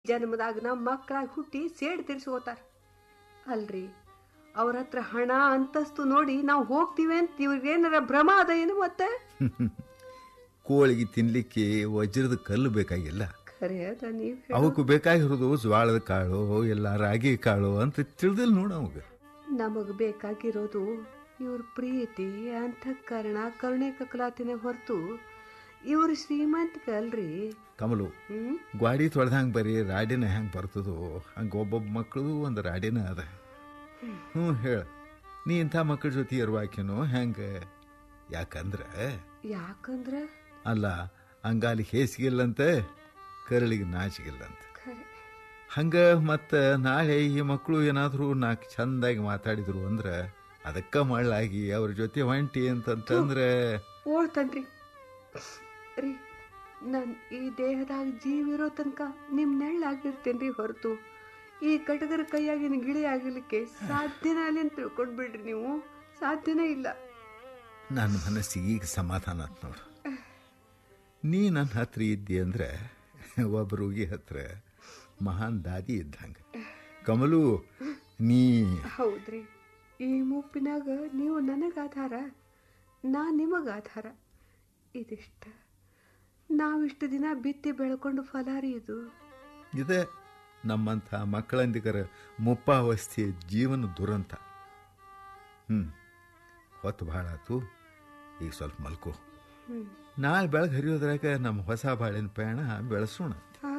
ಜನ್ಮದಾಗ ನಮ್ಮ ಮಕ್ಕಳಾಗಿ ಹುಟ್ಟಿ ಸೇಡ್ ತಿರ್ಸ್ಕೋತಾರ ಅಲ್ರಿ ಅವ್ರ ಹತ್ರ ಹಣ ಅಂತಸ್ತು ನೋಡಿ ನಾವು ಹೋಗ್ತೀವಿ ಅಂತ ಇವ್ರಿಗೇನಾರ ಭ್ರಮ ಅದ ಏನು ಮತ್ತೆ ಕೋಳಿಗೆ ತಿನ್ಲಿಕ್ಕೆ ವಜ್ರದ ಕಲ್ಲು ಬೇಕಾಗಿಲ್ಲ ಖರೆ ಅದ ನೀವ್ ಹೇಳೋದು. ಅವಕ್ಕೂ ಬೇಕಾಗಿರೋದು ಜ್ವಾಳದ ಕಾಳು ಎಲ್ಲ ರಾಗಿ ಕಾಳು ಅಂತ ತಿಳಿದಿಲ್ಲ ನೋಡ ಅವಾಗ ನಮಗ್ ಬೇಕಾಗಿರೋದು ಇವ್ರ ಪ್ರೀತಿ ಅಂತಃಕರಣ ಕರುಣೆ ಕಕ್ಕಲಾತಿನ ಹೊರತು ಇವ್ರ ಶ್ರೀಮಂತಿಕೆ ಅಲ್ರಿ ಕಮಲು ಹ್ಮ್ ಗ್ವಾಡಿ ತೊಳೆದಂಗೆ ಬರೀ ರಾಡಿನ ಹೆಂಗೆ ಬರ್ತದೋ ಹಂಗೆ ಒಬ್ಬೊಬ್ಬ ಮಕ್ಕಳು ಒಂದು ರಾಡಿನ ಅದ ಹ್ಞೂ ಹೇಳ ನೀ ಇಂಥ ಮಕ್ಕಳ ಜೊತೆ ಇರುವಾಕಿನೋ ಹೆಂಗೆ ಯಾಕಂದ್ರೆ ಯಾಕಂದ್ರ ಅಲ್ಲ ಅಂಗಾಲಿ ಹೇಸಿಗಿಲ್ಲಂತೆ ಕರಳಿಗೆ ನಾಚಿಗಿಲ್ಲಂತೆ ಖರೆ ಹಂಗ ಮತ್ತ ನಾಳೆ ಈ ಮಕ್ಕಳು ಏನಾದರೂ ನಾಲ್ಕು ಚಂದಾಗಿ ಮಾತಾಡಿದ್ರು ಅಂದ್ರೆ ಅದಕ್ಕ ಮಳ್ಳಾಗಿ ಅವ್ರ ಜೊತೆ ಹೊಂಟಿ ಅಂತಂತಂದ್ರೆ ಓಡ್ತನ್ರಿ ರೀ ನನ್ ಈ ದೇಹದಾಗ ಜೀವ ಇರೋ ತನಕ ನಿಮ್ ನೆಳ್ಳಾಗಿರ್ತೇನ್ರಿ ಹೊರತು ಈ ಕಟಗರ ಕೈಯಾಗಿನ ಗಿಳಿ ಆಗಲಿಕ್ಕೆ ಸಾಧ್ಯನೇ ಅಲ್ಲಿ ಅಂತ ತಿಳ್ಕೊಂಡ್ಬಿಡ್ರಿ ನೀವು ಸಾಧ್ಯನೇ ಇಲ್ಲ ನನ್ನ ಮನಸ್ಸಿಗೆ ಈಗ ಸಮಾಧಾನ ಆತ್ ನೋಡು ನೀ ನನ್ನ ಹತ್ರ ಇದ್ದಿ ಅಂದ್ರೆ ಒಬ್ಬ ರೋಗಿ ಹತ್ರ ಮಹಾನ್ ದಾದಿ ಇದ್ದಂಗೆ ಕಮಲು ನೀ ಹೌದ್ರಿ ಈ ಮುಪ್ಪಿನಾಗ ನೀವು ನನಗ ಆಧಾರ ನಾ ನಿಮಗ ಆಧಾರ ಇದಿಷ್ಟ ನಾವಿಷ್ಟು ದಿನ ಬಿತ್ತಿ ಬೆಳ್ಕೊಂಡು ಫಲ ರೀ ಇದು ಇದೆ ನಮ್ಮಂಥ ಮಕ್ಕಳಂದಿಗರ ಮುಪ್ಪಾವಸ್ಥೆಯ ಜೀವನ ದುರಂತ ಹ್ಞೂ ಹೊತ್ತು ಭಾಳ ಆತು ಈಗ ಸ್ವಲ್ಪ ಮಲ್ಕೋ ಹ್ಮ್ ನಾಳೆ ಬೆಳಗ್ಗೆ ಹರಿಯೋದ್ರಾಗ ನಮ್ಮ ಹೊಸ ಬಾಳಿನ ಪಯಣ ಬೆಳೆಸೋಣ